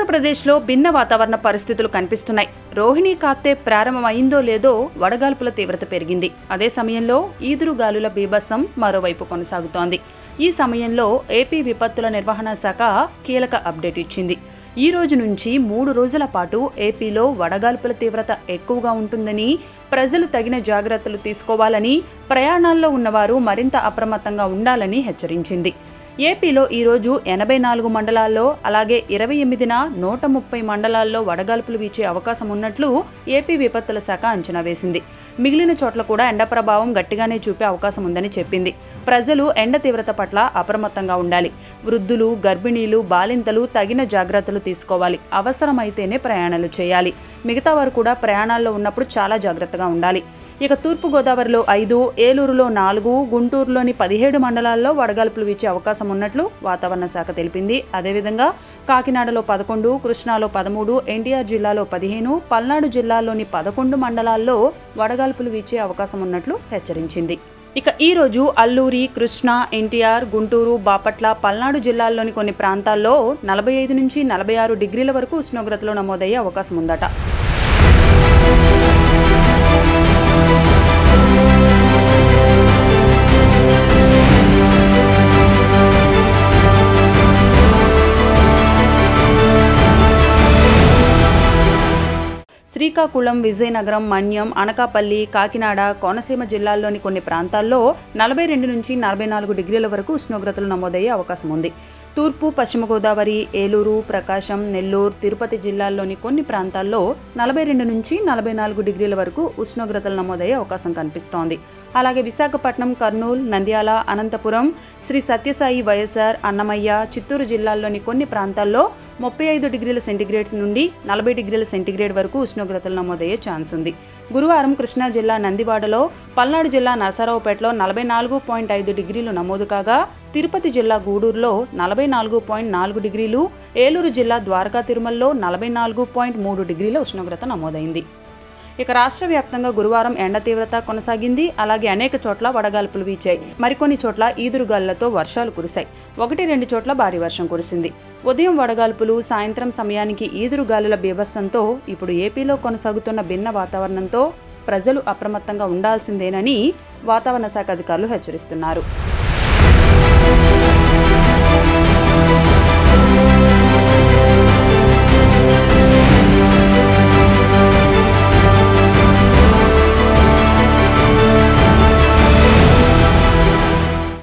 ఆంధ్రప్రదేశ్లో భిన్న వాతావరణ పరిస్థితులు కనిపిస్తున్నాయి రోహిణీ కార్తె ప్రారంభమైందో లేదో వడగాల్పుల తీవ్రత పెరిగింది అదే సమయంలో ఈదురు గాలుల బీభత్సం మరోవైపు కొనసాగుతోంది ఈ సమయంలో ఏపీ విపత్తుల నిర్వహణ శాఖ కీలక అప్డేట్ ఇచ్చింది ఈ రోజు నుంచి మూడు రోజుల పాటు ఏపీలో వడగాల్పుల తీవ్రత ఎక్కువగా ఉంటుందని ప్రజలు తగిన జాగ్రత్తలు తీసుకోవాలని ప్రయాణాల్లో ఉన్నవారు మరింత అప్రమత్తంగా ఉండాలని హెచ్చరించింది ఏపీలో ఈరోజు ఎనభై నాలుగు మండలాల్లో అలాగే ఇరవై ఎనిమిదిన నూట ముప్పై మండలాల్లో వడగాల్పులు వీచే అవకాశం ఉన్నట్లు ఏపీ విపత్తుల శాఖ అంచనా వేసింది మిగిలిన చోట్ల కూడా ఎండ ప్రభావం గట్టిగానే చూపే అవకాశం ఉందని చెప్పింది ప్రజలు ఎండ తీవ్రత పట్ల అప్రమత్తంగా ఉండాలి వృద్ధులు గర్భిణీలు బాలింతలు తగిన జాగ్రత్తలు తీసుకోవాలి అవసరమైతేనే ప్రయాణాలు చేయాలి మిగతా వారు కూడా ప్రయాణాల్లో ఉన్నప్పుడు చాలా జాగ్రత్తగా ఉండాలి ఇక తూర్పుగోదావరిలో ఐదు ఏలూరులో నాలుగు గుంటూరులోని పదిహేడు మండలాల్లో వడగాల్పులు వీచే అవకాశం ఉన్నట్లు వాతావరణ శాఖ తెలిపింది అదేవిధంగా కాకినాడలో పదకొండు కృష్ణాలో పదమూడు ఎన్టీఆర్ జిల్లాలో పదిహేను పల్నాడు జిల్లాలోని పదకొండు మండలాల్లో వడగాల్పులు వీచే అవకాశం ఉన్నట్లు హెచ్చరించింది ఇక ఈ రోజు అల్లూరి కృష్ణా ఎన్టీఆర్ గుంటూరు బాపట్ల పల్నాడు జిల్లాల్లోని కొన్ని ప్రాంతాల్లో నలభై ఐదు నుంచి నలభై ఆరు డిగ్రీల వరకు ఉష్ణోగ్రతలు నమోదయ్యే అవకాశం ఉందట శ్రీకాకుళం విజయనగరం మన్యం అనకాపల్లి కాకినాడ కోనసీమ జిల్లాల్లోని కొన్ని ప్రాంతాల్లో నలభై రెండు నుంచి నలభై నాలుగు డిగ్రీల వరకు ఉష్ణోగ్రతలు నమోదయ్యే అవకాశం ఉంది తూర్పు పశ్చిమ గోదావరి ఏలూరు ప్రకాశం నెల్లూరు తిరుపతి జిల్లాల్లోని కొన్ని ప్రాంతాల్లో నలభై రెండు నుంచి నలభై నాలుగు డిగ్రీల వరకు ఉష్ణోగ్రతలు నమోదయ్యే అవకాశం కనిపిస్తోంది అలాగే విశాఖపట్నం కర్నూలు నంద్యాల అనంతపురం శ్రీ సత్యసాయి వైఎస్ఆర్ అన్నమయ్య చిత్తూరు జిల్లాల్లోని కొన్ని ప్రాంతాల్లో ముప్పై ఐదు డిగ్రీల సెంటీగ్రేడ్స్ నుండి నలభై డిగ్రీల సెంటీగ్రేడ్ వరకు ఉష్ణోగ్రతలు నమోదయ్యే ఛాన్స్ ఉంది గురువారం కృష్ణా జిల్లా నందివాడలో పల్నాడు జిల్లా నరసరావుపేటలో నలభై నాలుగు పాయింట్ ఐదు డిగ్రీలు నమోదు కాగా తిరుపతి జిల్లా గూడూరులో నలభై నాలుగు పాయింట్ నాలుగు డిగ్రీలు ఏలూరు జిల్లా ద్వారకా తిరుమలలో నలభై నాలుగు పాయింట్ మూడు డిగ్రీల ఉష్ణోగ్రత నమోదైంది ఇక రాష్ట్ర వ్యాప్తంగా గురువారం ఎండ తీవ్రత కొనసాగింది అలాగే అనేక చోట్ల వడగాల్పులు వీచాయి మరికొన్ని చోట్ల ఈదురుగాలులతో వర్షాలు కురిశాయి ఒకటి రెండు చోట్ల భారీ వర్షం కురిసింది ఉదయం వడగాల్పులు సాయంత్రం సమయానికి ఈదురుగాలుల బీభత్సంతో ఇప్పుడు ఏపీలో కొనసాగుతున్న భిన్న వాతావరణంతో ప్రజలు అప్రమత్తంగా ఉండాల్సిందేనని వాతావరణ శాఖ అధికారులు హెచ్చరిస్తున్నారు